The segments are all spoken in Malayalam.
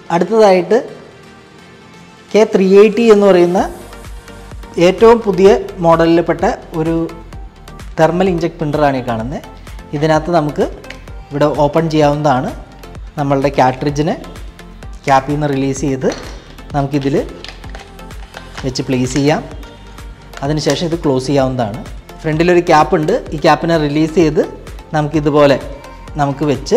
അടുത്തതായിട്ട് കെ ത്രീ എയ്റ്റി എന്ന് പറയുന്ന ഏറ്റവും പുതിയ മോഡലിൽപ്പെട്ട ഒരു തെർമൽ ഇഞ്ചക്ട് പ്രിൻ്ററാണ് ഈ കാണുന്നത് ഇതിനകത്ത് നമുക്ക് ഇവിടെ ഓപ്പൺ ചെയ്യാവുന്നതാണ് നമ്മളുടെ കാട്രിഡ്ജിനെ ക്യാപ്പിൽ നിന്ന് റിലീസ് ചെയ്ത് നമുക്കിതിൽ വെച്ച് പ്ലേസ് ചെയ്യാം അതിനുശേഷം ഇത് ക്ലോസ് ചെയ്യാവുന്നതാണ് ഫ്രണ്ടിലൊരു ക്യാപ്പ് ഉണ്ട് ഈ ക്യാപ്പിനെ റിലീസ് ചെയ്ത് നമുക്കിതുപോലെ നമുക്ക് വെച്ച്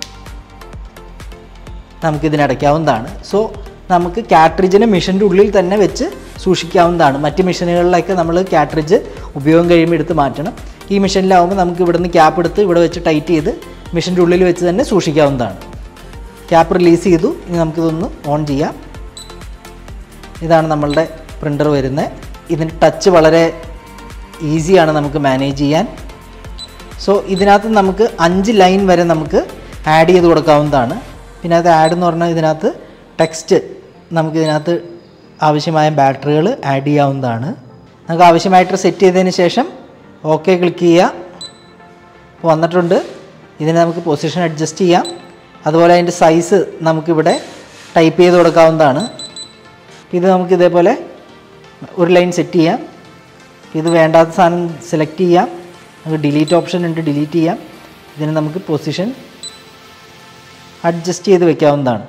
നമുക്കിതിന് അടയ്ക്കാവുന്നതാണ് സോ നമുക്ക് കാട്രിഡ്ജിനെ മിഷൻ്റെ ഉള്ളിൽ തന്നെ വെച്ച് സൂക്ഷിക്കാവുന്നതാണ് മറ്റ് മെഷീനുകളിലൊക്കെ നമ്മൾ കാട്രിഡ്ജ് ഉപയോഗം കഴിയുമ്പോൾ എടുത്ത് മാറ്റണം ഈ മെഷീനിലാവുമ്പോൾ നമുക്ക് ഇവിടുന്ന് ക്യാപ്പ് എടുത്ത് ഇവിടെ വെച്ച് ടൈറ്റ് ചെയ്ത് മെഷീൻ്റെ ഉള്ളിൽ വെച്ച് തന്നെ സൂക്ഷിക്കാവുന്നതാണ് ക്യാപ്പ് റിലീസ് ചെയ്തു ഇനി നമുക്കിതൊന്ന് ഓൺ ചെയ്യാം ഇതാണ് നമ്മളുടെ പ്രിൻ്റർ വരുന്നത് ഇതിൻ്റെ ടച്ച് വളരെ ഈസിയാണ് നമുക്ക് മാനേജ് ചെയ്യാൻ സോ ഇതിനകത്ത് നമുക്ക് അഞ്ച് ലൈൻ വരെ നമുക്ക് ആഡ് ചെയ്ത് കൊടുക്കാവുന്നതാണ് പിന്നെ അത് ആഡ് എന്ന് പറഞ്ഞാൽ ഇതിനകത്ത് ടെക്സ്റ്റ് നമുക്ക് ഇതിനകത്ത് ആവശ്യമായ ബാറ്ററികൾ ആഡ് ചെയ്യാവുന്നതാണ് നമുക്ക് ആവശ്യമായിട്ട് സെറ്റ് ചെയ്തതിന് ശേഷം ഓക്കെ ക്ലിക്ക് ചെയ്യുക ഇപ്പോൾ വന്നിട്ടുണ്ട് ഇതിനെ നമുക്ക് പൊസിഷൻ അഡ്ജസ്റ്റ് ചെയ്യാം അതുപോലെ അതിൻ്റെ സൈസ് നമുക്കിവിടെ ടൈപ്പ് ചെയ്ത് കൊടുക്കാവുന്നതാണ് ഇത് നമുക്ക് ഇതേപോലെ ഒരു ലൈൻ സെറ്റ് ചെയ്യാം ഇത് വേണ്ടാത്ത സാധനം സെലക്ട് ചെയ്യാം നമുക്ക് ഡിലീറ്റ് ഓപ്ഷൻ ഉണ്ട് ഡിലീറ്റ് ചെയ്യാം ഇതിന് നമുക്ക് പൊസിഷൻ അഡ്ജസ്റ്റ് ചെയ്ത് വെക്കാവുന്നതാണ്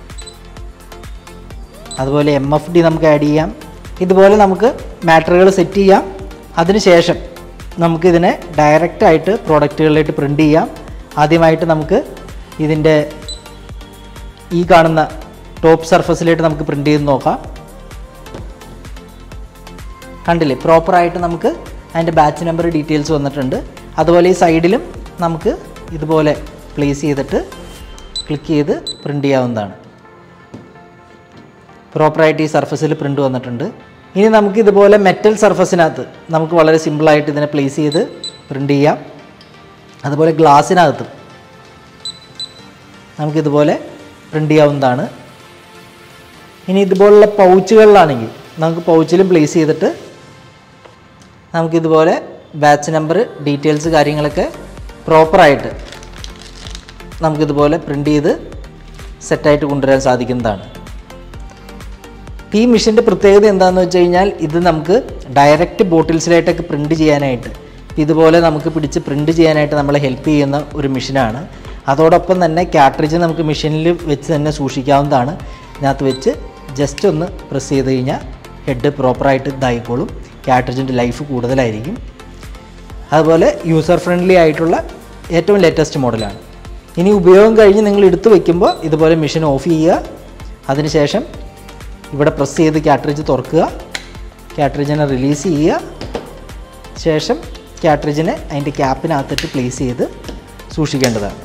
അതുപോലെ എം എഫ് ഡി നമുക്ക് ആഡ് ചെയ്യാം ഇതുപോലെ നമുക്ക് മാറ്ററുകൾ സെറ്റ് ചെയ്യാം അതിനുശേഷം നമുക്കിതിനെ ഡയറക്റ്റായിട്ട് പ്രോഡക്റ്റുകളിലായിട്ട് പ്രിൻ്റ് ചെയ്യാം ആദ്യമായിട്ട് നമുക്ക് ഇതിൻ്റെ ഈ കാണുന്ന ടോപ്പ് സർഫസിലായിട്ട് നമുക്ക് പ്രിൻ്റ് ചെയ്ത് നോക്കാം കണ്ടില്ലേ പ്രോപ്പറായിട്ട് നമുക്ക് അതിൻ്റെ ബാച്ച് നമ്പർ ഡീറ്റെയിൽസ് വന്നിട്ടുണ്ട് അതുപോലെ ഈ സൈഡിലും നമുക്ക് ഇതുപോലെ പ്ലേസ് ചെയ്തിട്ട് ക്ലിക്ക് ചെയ്ത് പ്രിൻ്റ് ചെയ്യാവുന്നതാണ് പ്രോപ്പറായിട്ട് ഈ സർഫസിൽ പ്രിൻ്റ് വന്നിട്ടുണ്ട് ഇനി നമുക്ക് ഇതുപോലെ മെറ്റൽ സർഫസിനകത്ത് നമുക്ക് വളരെ സിമ്പിളായിട്ട് ഇതിനെ പ്ലേസ് ചെയ്ത് പ്രിൻ്റ് ചെയ്യാം അതുപോലെ ഗ്ലാസ്സിനകത്തും നമുക്കിതുപോലെ പ്രിൻ്റ് ചെയ്യാവുന്നതാണ് ഇനി ഇതുപോലുള്ള പൗച്ചുകളിലാണെങ്കിൽ നമുക്ക് പൗച്ചിലും പ്ലേസ് ചെയ്തിട്ട് നമുക്കിതുപോലെ ബാച്ച് നമ്പർ ഡീറ്റെയിൽസ് കാര്യങ്ങളൊക്കെ പ്രോപ്പറായിട്ട് നമുക്കിതുപോലെ പ്രിൻ്റ് ചെയ്ത് സെറ്റായിട്ട് കൊണ്ടുവരാൻ സാധിക്കുന്നതാണ് ഈ മിഷൻ്റെ പ്രത്യേകത എന്താണെന്ന് വെച്ച് കഴിഞ്ഞാൽ ഇത് നമുക്ക് ഡയറക്റ്റ് ബോട്ടിൽസിലായിട്ടൊക്കെ പ്രിൻ്റ് ചെയ്യാനായിട്ട് ഇതുപോലെ നമുക്ക് പിടിച്ച് പ്രിൻ്റ് ചെയ്യാനായിട്ട് നമ്മളെ ഹെൽപ്പ് ചെയ്യുന്ന ഒരു മെഷീനാണ് അതോടൊപ്പം തന്നെ കാട്രിഡ്ജ് നമുക്ക് മെഷീനിൽ വെച്ച് തന്നെ സൂക്ഷിക്കാവുന്നതാണ് ഇതിനകത്ത് വെച്ച് ജസ്റ്റ് ഒന്ന് പ്രസ് ചെയ്ത് കഴിഞ്ഞാൽ ഹെഡ് പ്രോപ്പറായിട്ട് ഇതായിക്കോളും കാട്രിഡ്ജിൻ്റെ ലൈഫ് കൂടുതലായിരിക്കും അതുപോലെ യൂസർ ഫ്രണ്ട്ലി ആയിട്ടുള്ള ഏറ്റവും ലേറ്റസ്റ്റ് മോഡലാണ് ഇനി ഉപയോഗം കഴിഞ്ഞ് നിങ്ങൾ എടുത്തു വയ്ക്കുമ്പോൾ ഇതുപോലെ മെഷീൻ ഓഫ് ചെയ്യുക അതിനുശേഷം ഇവിടെ പ്രസ് ചെയ്ത് കാട്രിഡ്ജ് തുറക്കുക കാട്രിഡ്ജിനെ റിലീസ് ചെയ്യുക ശേഷം കാട്രിഡ്ജിനെ അതിൻ്റെ ക്യാപ്പിനകത്തിട്ട് പ്ലേസ് ചെയ്ത് സൂക്ഷിക്കേണ്ടതാണ്